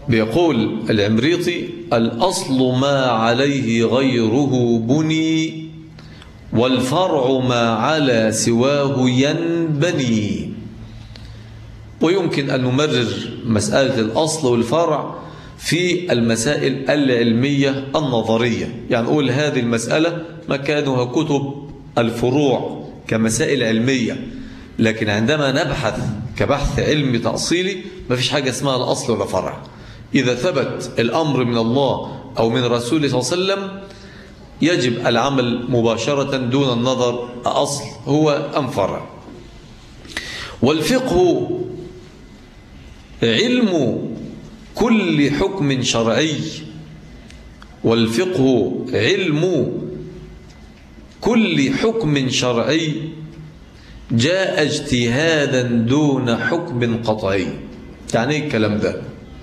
بيقول العمريطي الأصل ما عليه غيره بني والفرع ما على سواه ينبني ويمكن أن نمرر مسألة الأصل والفرع في المسائل العلمية النظرية يعني نقول هذه المسألة مكانها كتب الفروع كمسائل علمية لكن عندما نبحث كبحث علمي تأصيلي ما فيش حاجة اسمها الأصل ولا فرع إذا ثبت الأمر من الله أو من رسوله صلى الله عليه وسلم يجب العمل مباشرة دون النظر أصل هو أم فرع والفقه علم كل حكم شرعي والفقه علم كل حكم شرعي جاء اجتهادا دون حكم قطعي يعني ايه الكلام ده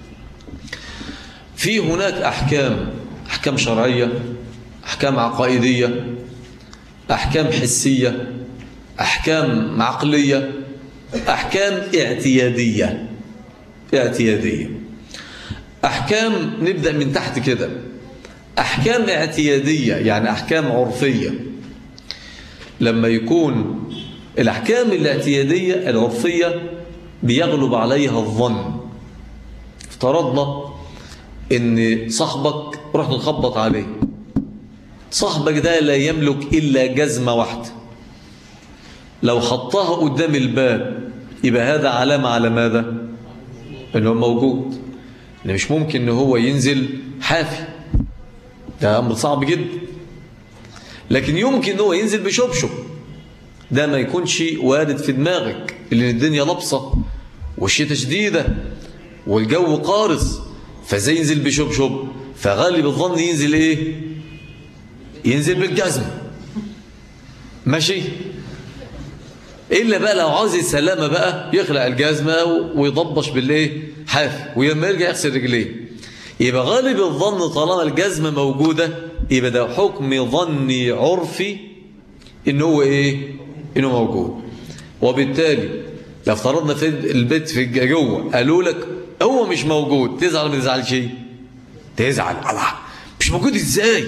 في هناك أحكام أحكام شرعية أحكام عقائدية أحكام حسية أحكام عقلية أحكام اعتيادية اعتيادية أحكام نبدأ من تحت كده أحكام اعتيادية يعني أحكام عرفية لما يكون الأحكام الاعتيادية العرفية بيغلب عليها الظن افترضنا ان صاحبك رحت نخبط عليه صاحبك ده لا يملك إلا جزمة واحدة لو حطها قدام الباب يبقى هذا علامة على ماذا انه موجود ان مش ممكن ان هو ينزل حافي ده امر صعب جدا لكن يمكن ان هو ينزل بشبشب ده ما يكونش وارد في دماغك اللي الدنيا لبصة والشتاء شديدة والجو قارس فزي ينزل بشبشب فغالب الظن ينزل ايه ينزل بالجزم ماشي إلا بقى لو عاوز السلامة بقى يخلع الجزمة ويضبش بالإيه حافي ولما يرجع يغسل رجليه يبقى غالب الظن طالما الجزمة موجودة يبقى ده حكم ظني عرفي إن هو إيه إنه موجود وبالتالي لو افترضنا في البيت في جوه قالوا لك هو مش موجود تزعل ما تزعلش تزعل الله مش موجود ازاي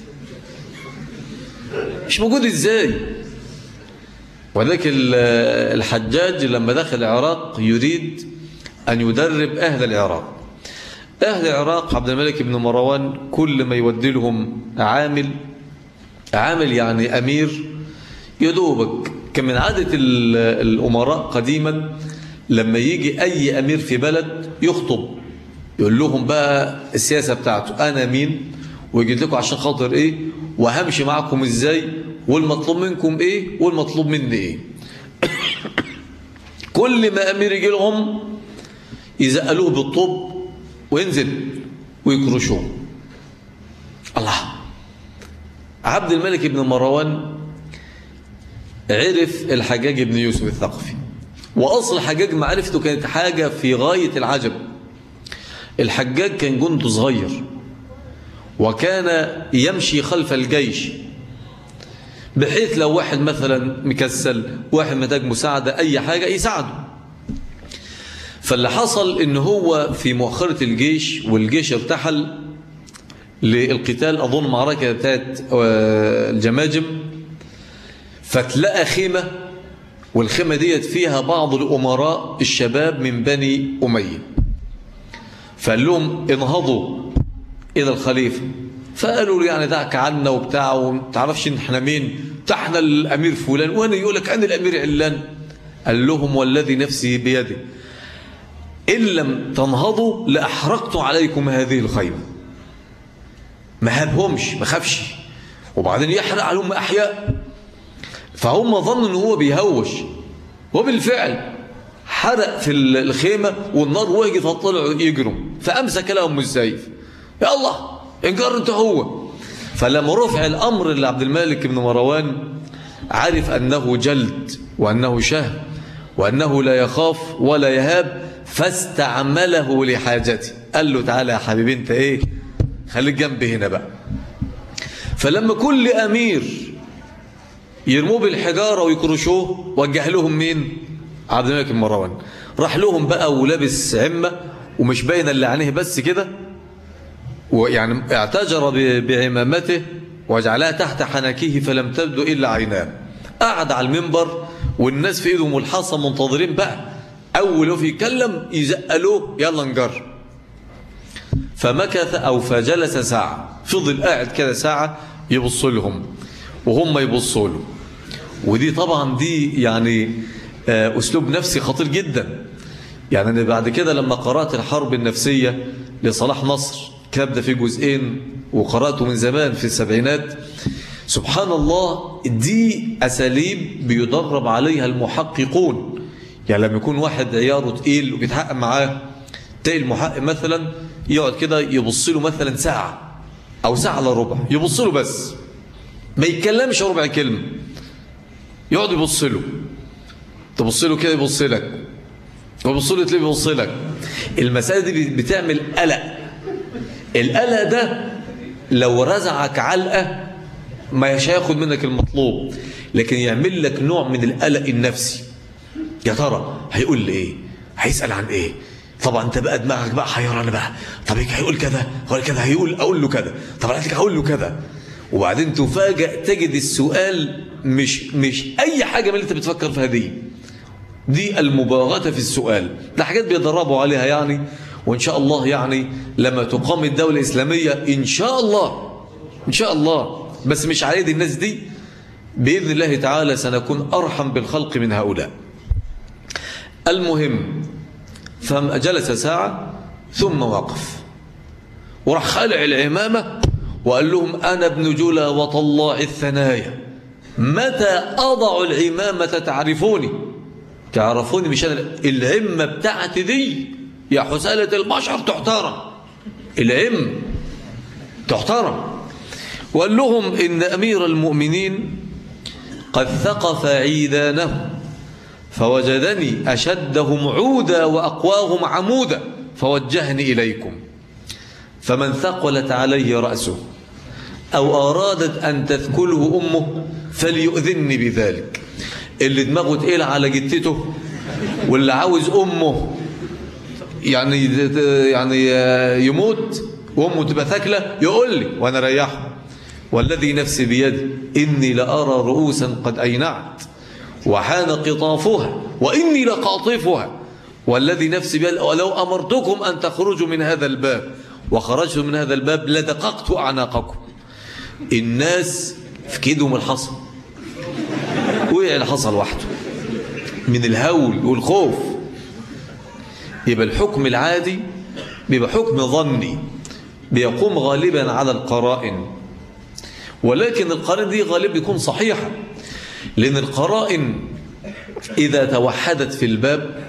مش موجود ازاي ولكن الحجاج لما دخل العراق يريد أن يدرب أهل العراق أهل العراق عبد الملك بن مروان كل ما يودي لهم عامل عامل يعني أمير يدوبك كان من عادة الأمراء قديما لما يجي أي أمير في بلد يخطب يقول لهم بقى السياسة بتاعته أنا مين ويجي لكم عشان خاطر إيه وهمشي معكم إزاي والمطلوب منكم إيه والمطلوب مني إيه كل ما أمير يجي لهم يزقلوه بالطب وينزل ويكرشوه الله عبد الملك بن مروان عرف الحجاج بن يوسف الثقفي وأصل الحجاج معرفته كانت حاجة في غاية العجب الحجاج كان جند صغير وكان يمشي خلف الجيش بحيث لو واحد مثلا مكسل واحد محتاج مساعدة أي حاجة يساعده فاللي حصل ان هو في مؤخرة الجيش والجيش ارتحل للقتال أظن معركة بتاعت الجماجم فتلقى خيمة والخيمة ديت فيها بعض الأمراء الشباب من بني أمية فقال لهم انهضوا إلى الخليفة فقالوا له يعني دعك عنا وبتاع ومتعرفش احنا مين احنا الأمير فلان وانا يقول لك أنا الأمير علان قال لهم والذي نفسي بيده إن لم تنهضوا لأحرقت عليكم هذه الخيمة ما هبهمش ما خافش وبعدين يحرق عليهم أحياء فهم ظنوا ان هو بيهوش وبالفعل حرق في الخيمة والنار وهجت فطلعوا يجروا فأمسك لهم السيف يا الله انجر انت هو فلما رفع الأمر لعبد الملك بن مروان عرف أنه جلد وأنه شهم وأنه لا يخاف ولا يهاب فاستعمله لحاجته قال له تعالى يا حبيبي انت ايه خليك جنبي هنا بقى فلما كل أمير يرموه بالحجارة ويكرشوه وجه لهم مين عبد الملك بن مروان راح لهم بقى ولابس عمة ومش باين اللي عينيه بس كده ويعني اعتجر بعمامته وجعلها تحت حنكيه فلم تبدو إلا عيناه قعد على المنبر والناس في ايدهم الحصى منتظرين بقى أول في يتكلم يزقلوه يلا نجر فمكث أو فجلس ساعة فضل قاعد كده ساعة يبص لهم وهم يبصوا له ودي طبعا دي يعني آه، أسلوب نفسي خطير جدا يعني أنا بعد كده لما قرأت الحرب النفسية لصلاح نصر كتاب ده فيه جزئين وقرأته من زمان في السبعينات سبحان الله دي أساليب بيدرب عليها المحققون يعني لما يكون واحد عياره تقيل وبيتحقق معاه تلاقي المحقق مثلا يقعد كده يبص له مثلا ساعة أو ساعة الا ربع يبص له بس ما يتكلمش ربع كلمة يقعد يبص له تبص له كده يبص لك ويبص له تلاقيه يبص لك المسألة دي بتعمل قلق القلق ده لو رزعك علقة ما هياخد منك المطلوب لكن يعمل لك نوع من القلق النفسي يا ترى هيقول لي ايه هيسأل عن ايه طبعا انت بقى دماغك بقى حيران بقى طب هيقول كذا هو كذا هيقول اقول له كذا طب انا هقول له كذا وبعدين تفاجئ تجد السؤال مش مش اي حاجه من اللي انت بتفكر فيها دي دي المباغته في السؤال ده حاجات بيدربوا عليها يعني وان شاء الله يعني لما تقام الدوله الاسلاميه ان شاء الله ان شاء الله بس مش على يد الناس دي باذن الله تعالى سنكون ارحم بالخلق من هؤلاء المهم فجلس ساعة ثم وقف وراح خلع العمامة وقال لهم أنا ابن جلا وطلاع الثنايا متى أضع العمامة تعرفوني تعرفوني مش أنا العمة بتاعتي دي يا حسالة البشر تحترم العم تحترم وقال لهم إن أمير المؤمنين قد ثقف عيدانه فوجدني أشدهم عودا وأقواهم عمودا فوجهني إليكم فمن ثقلت عليه رأسه أو أرادت أن تثكله أمه فليؤذني بذلك اللي دماغه تقيل على جتته واللي عاوز أمه يعني يعني يموت وأمه تبقى ثكلة يقول لي وأنا ريحه والذي نفسي بيدي إني لأرى رؤوسا قد أينعت وحان قطافها وإني لقاطفها والذي نفسي بيد ولو أمرتكم أن تخرجوا من هذا الباب وخرجتم من هذا الباب لدققت أعناقكم الناس في كيدهم الحصى وقع الحصى لوحده من الهول والخوف يبقى الحكم العادي بيبقى حكم ظني بيقوم غالبا على القرائن ولكن القرائن دي غالبا بيكون صحيحة لأن القرائن إذا توحدت في الباب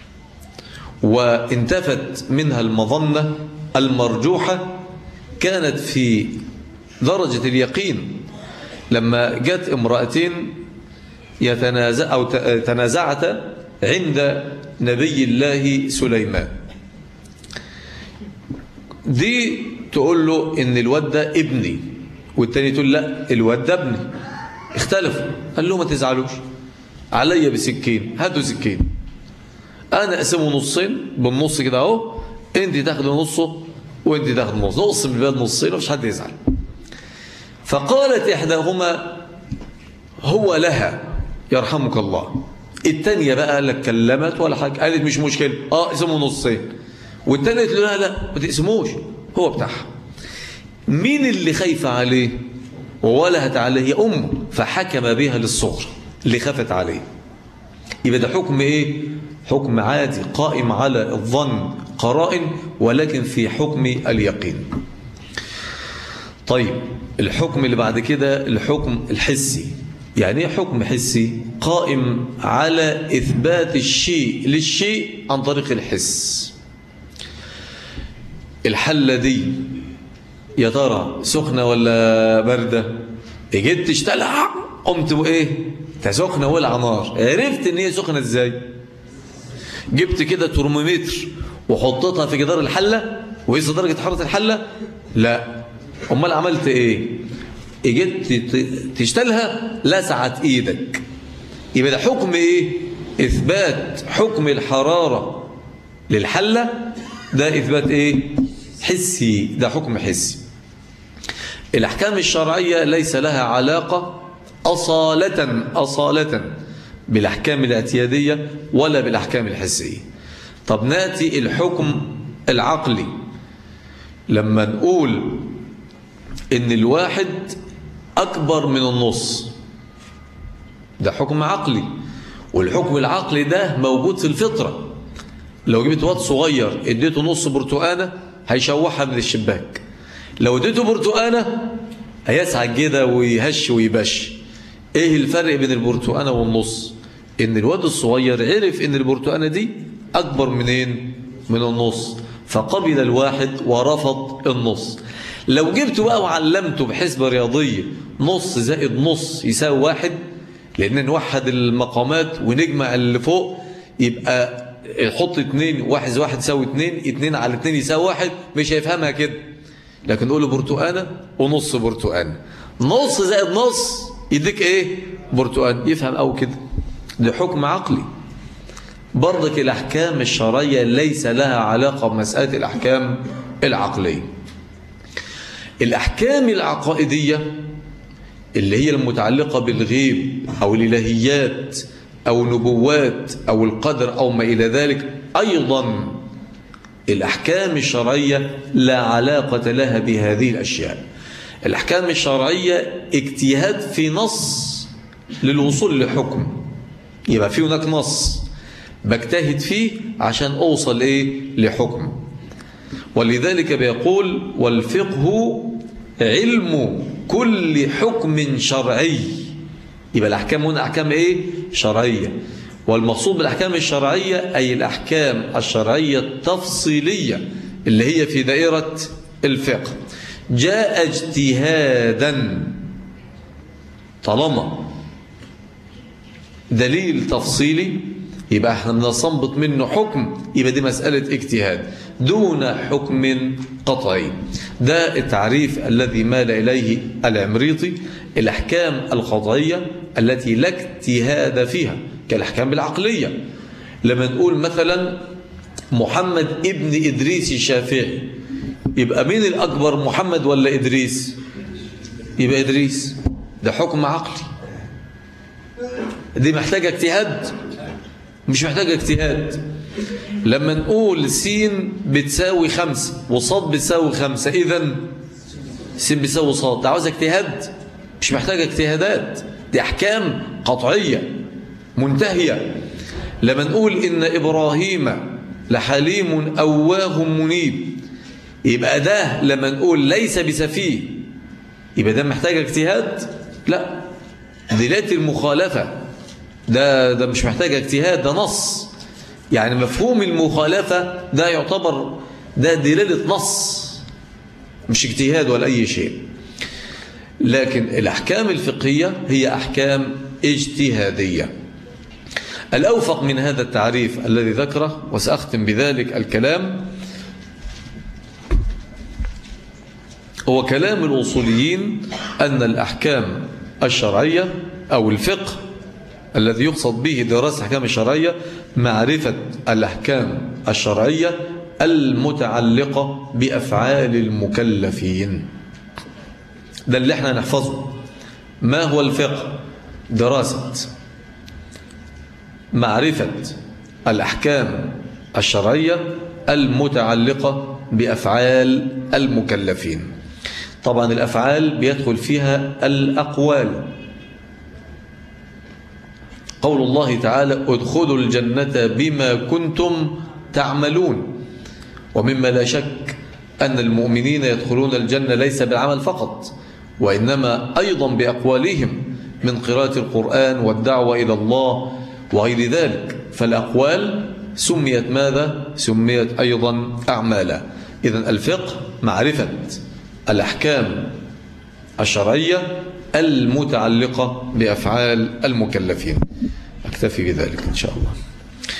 وانتفت منها المظنة المرجوحة كانت في درجة اليقين لما جت امرأتين يتنازع أو تنازعتا عند نبي الله سليمان دي تقول له ان الواد ده ابني والتاني تقول لا الواد ده ابني اختلفوا قال له ما تزعلوش عليا بسكين هاتوا سكين انا اقسمه نصين بالنص كده اهو انت تاخد نصه وانت تاخد نص نص من البلد نصين ومش حد يزعل فقالت احداهما هو لها يرحمك الله الثانيه بقى قال لك كلمت ولا حاجه قالت مش مشكله اه اقسمه نصين والثانيه قالت له لا لا ما تقسموش هو بتاعها مين اللي خايفه عليه وولهت عليه أمه فحكم بها للصغر اللي خافت عليه يبقى ده حكم إيه؟ حكم عادي قائم على الظن قرائن ولكن في حكم اليقين طيب الحكم اللي بعد كده الحكم الحسي يعني ايه حكم حسي قائم على إثبات الشيء للشيء عن طريق الحس الحلة دي يا ترى سخنة ولا باردة جيت تشتلع قمت وايه سخنة ولا نار عرفت ان هي سخنة ازاي جبت كده ترمومتر وحطيتها في جدار الحلة وقيس درجة حرارة الحلة لا امال عملت ايه جيت تشتلها لسعت ايدك يبقى ده حكم ايه اثبات حكم الحرارة للحلة ده إثبات إيه حسي ده حكم حسي الأحكام الشرعية ليس لها علاقة أصالة أصالة بالأحكام الاعتيادية ولا بالأحكام الحسية طب ناتي الحكم العقلي لما نقول إن الواحد أكبر من النص ده حكم عقلي والحكم العقلي ده موجود في الفطرة لو جبت واد صغير اديته نص برتقانة هيشوحها من الشباك لو اديته برتقانة هيسعى كده ويهش ويبش ايه الفرق بين البرتقانة والنص ان الواد الصغير عرف ان البرتقانة دي اكبر منين من النص فقبل الواحد ورفض النص لو جبته بقى وعلمته بحسبة رياضية نص زائد نص يساوي واحد لأن نوحد المقامات ونجمع اللي فوق يبقى يحط اتنين واحد زائد واحد يساوي اتنين اتنين على اتنين يساوي واحد مش هيفهمها كده لكن نقول له برتقانة ونص برتقانة نص زائد نص يديك ايه برتقان يفهم او كده ده حكم عقلي برضك الأحكام الشرعية ليس لها علاقة بمسألة الأحكام العقلية الأحكام العقائدية اللي هي المتعلقة بالغيب أو الإلهيات أو النبوات أو القدر أو ما إلى ذلك أيضا الأحكام الشرعية لا علاقة لها بهذه الأشياء الأحكام الشرعية اجتهاد في نص للوصول لحكم يبقى في هناك نص بجتهد فيه عشان أوصل إيه لحكم ولذلك بيقول والفقه علم كل حكم شرعي يبقى الأحكام هنا أحكام إيه شرعية والمقصود بالأحكام الشرعية أي الأحكام الشرعية التفصيلية اللي هي في دائرة الفقه جاء اجتهادا طالما دليل تفصيلي يبقى احنا بنستنبط منه حكم يبقى دي مسألة اجتهاد دون حكم قطعي ده التعريف الذي مال إليه العمريطي الأحكام القطعية التي لا اجتهاد فيها كالأحكام العقلية لما نقول مثلا محمد ابن إدريس الشافعي يبقى مين الأكبر محمد ولا إدريس يبقى إدريس ده حكم عقلي دي محتاجة اجتهاد مش محتاجة اجتهاد لما نقول سين بتساوي خمسة وصاد بتساوي خمسة إذا سين بتساوي صاد ده عاوز اجتهاد مش محتاجة اجتهادات دي أحكام قطعية منتهية لما نقول إن إبراهيم لحليم أواه منيب يبقى ده لما نقول ليس بسفيه يبقى ده محتاج اجتهاد لا دلالة المخالفة ده ده مش محتاج اجتهاد ده نص يعني مفهوم المخالفة ده يعتبر ده دلالة نص مش اجتهاد ولا أي شيء لكن الأحكام الفقهية هي أحكام اجتهادية الأوفق من هذا التعريف الذي ذكره وسأختم بذلك الكلام هو كلام الأصوليين أن الأحكام الشرعية أو الفقه الذي يقصد به دراسة الأحكام الشرعية معرفة الأحكام الشرعية المتعلقة بأفعال المكلفين ده اللي احنا نحفظه ما هو الفقه دراسة معرفة الأحكام الشرعية المتعلقة بأفعال المكلفين طبعا الأفعال بيدخل فيها الأقوال قول الله تعالى ادخلوا الجنة بما كنتم تعملون ومما لا شك أن المؤمنين يدخلون الجنة ليس بالعمل فقط وإنما أيضا بأقوالهم من قراءة القرآن والدعوة إلى الله وغير ذلك فالأقوال سميت ماذا؟ سميت أيضا أعمالا إذن الفقه معرفة الأحكام الشرعية المتعلقة بأفعال المكلفين أكتفي بذلك إن شاء الله